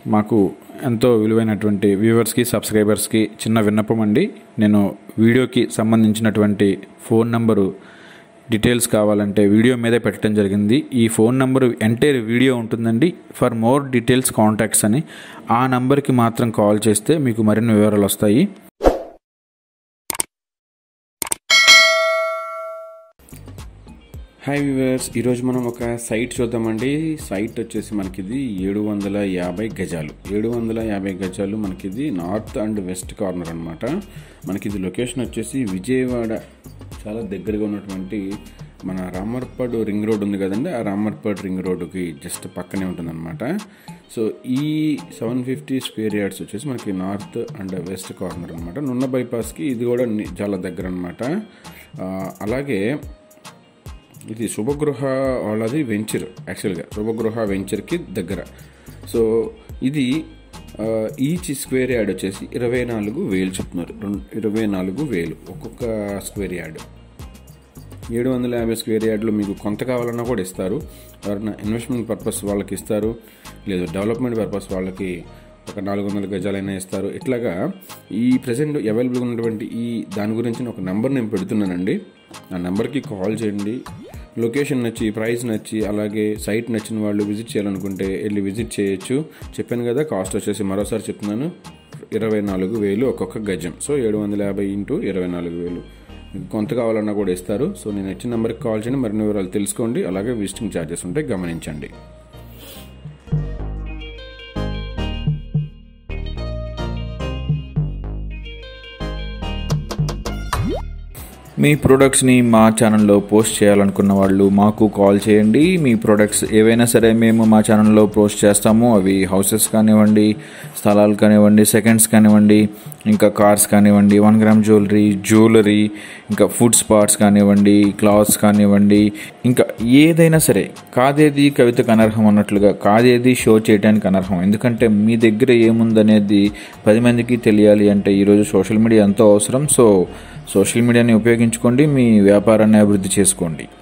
మాకు ఎంతో విలువైనటువంటి వ్యూవర్స్కి సబ్స్క్రైబర్స్కి చిన్న విన్నపం అండి నేను వీడియోకి సంబంధించినటువంటి ఫోన్ నంబరు డీటెయిల్స్ కావాలంటే వీడియో మీదే పెట్టడం జరిగింది ఈ ఫోన్ నంబరు ఎంటైర్ వీడియో ఉంటుందండి ఫర్ మోర్ డీటెయిల్స్ కాంటాక్ట్స్ అని ఆ నంబర్కి మాత్రం కాల్ చేస్తే మీకు మరిన్ని వివరాలు వస్తాయి హాయ్ వ్యూవర్స్ ఈరోజు మనం ఒక సైట్ చూద్దామండి సైట్ వచ్చేసి మనకిది ఏడు వందల యాభై గజాలు ఏడు వందల యాభై గజాలు మనకిది నార్త్ అండ్ వెస్ట్ కార్నర్ అనమాట మనకిది లొకేషన్ వచ్చేసి విజయవాడ చాలా దగ్గరగా ఉన్నటువంటి మన రామర్పడ్ రింగ్ రోడ్ ఉంది కదండి ఆ రామర్పడ్ రింగ్ రోడ్డుకి జస్ట్ పక్కనే ఉంటుందన్నమాట సో ఈ సెవెన్ ఫిఫ్టీ స్క్వేర్ యార్డ్స్ వచ్చేసి మనకి నార్త్ అండ్ వెస్ట్ కార్నర్ అనమాట నున్న బైపాస్కి ఇది కూడా ని- చాలా దగ్గర అనమాట అలాగే ఇది శుభగృహ వాళ్ళది వెంచర్ యాక్చువల్గా శుభగృహ వెంచర్కి దగ్గర సో ఇది ఆ, ఈచ్ స్క్వేర్ యార్డ్ వచ్చేసి ఇరవై నాలుగు వేలు చెప్తున్నారు రెండు ఇరవై నాలుగు వేలు ఒక్కొక్క స్క్వేర్ యార్డ్ ఏడు వందల యాభై స్క్వేర్ యార్డ్లో మీకు కొంత కావాలన్నా కూడా ఇస్తారు ఎవరైనా ఇన్వెస్ట్మెంట్ పర్పస్ వాళ్ళకి ఇస్తారు లేదు డెవలప్మెంట్ పర్పస్ వాళ్ళకి ఒక నాలుగు వందల గజాలైనా ఇస్తారు ఇట్లాగా ఈ ప్రజెంట్ అవైలబుల్గా ఉన్నటువంటి ఈ దాని గురించి ఒక నెంబర్ నేను పెడుతున్నానండి ఆ నెంబర్కి కాల్ చేయండి లొకేషన్ నచ్చి ప్రైస్ నచ్చి అలాగే సైట్ నచ్చిన వాళ్ళు విజిట్ చేయాలనుకుంటే వెళ్ళి విజిట్ చేయొచ్చు చెప్పాను కదా కాస్ట్ వచ్చేసి మరోసారి చెప్తున్నాను ఇరవై నాలుగు వేలు ఒక్కొక్క గజం సో ఏడు వందల యాభై ఇంటూ ఇరవై నాలుగు వేలు మీకు కొంత కావాలన్నా కూడా ఇస్తారు సో నేను ఇచ్చిన నెంబర్కి కాల్ చేయండి మరిన్ని వివరాలు తెలుసుకోండి అలాగే విజిటింగ్ ఛార్జెస్ ఉంటాయి గమనించండి మీ ప్రొడక్ట్స్ని మా ఛానల్లో పోస్ట్ చేయాలనుకున్న వాళ్ళు మాకు కాల్ చేయండి మీ ప్రొడక్ట్స్ ఏవైనా సరే మేము మా ఛానల్లో పోస్ట్ చేస్తాము అవి హౌసెస్ కానివ్వండి స్థలాలు కానివ్వండి సెకండ్స్ కానివ్వండి ఇంకా కార్స్ కానివ్వండి వన్ గ్రామ్ జ్యువెలరీ జ్యువెలరీ ఇంకా ఫుడ్ స్పాట్స్ కానివ్వండి క్లాత్స్ కానివ్వండి ఇంకా ఏదైనా సరే కాదేది కవితకు అనర్హం అన్నట్లుగా కాదేది షో చేయడానికి అనర్హం ఎందుకంటే మీ దగ్గర ఏముందనేది పది మందికి తెలియాలి అంటే ఈరోజు సోషల్ మీడియా ఎంతో అవసరం సో సోషల్ మీడియాని ఉపయోగించుకోండి మీ వ్యాపారాన్ని అభివృద్ధి చేసుకోండి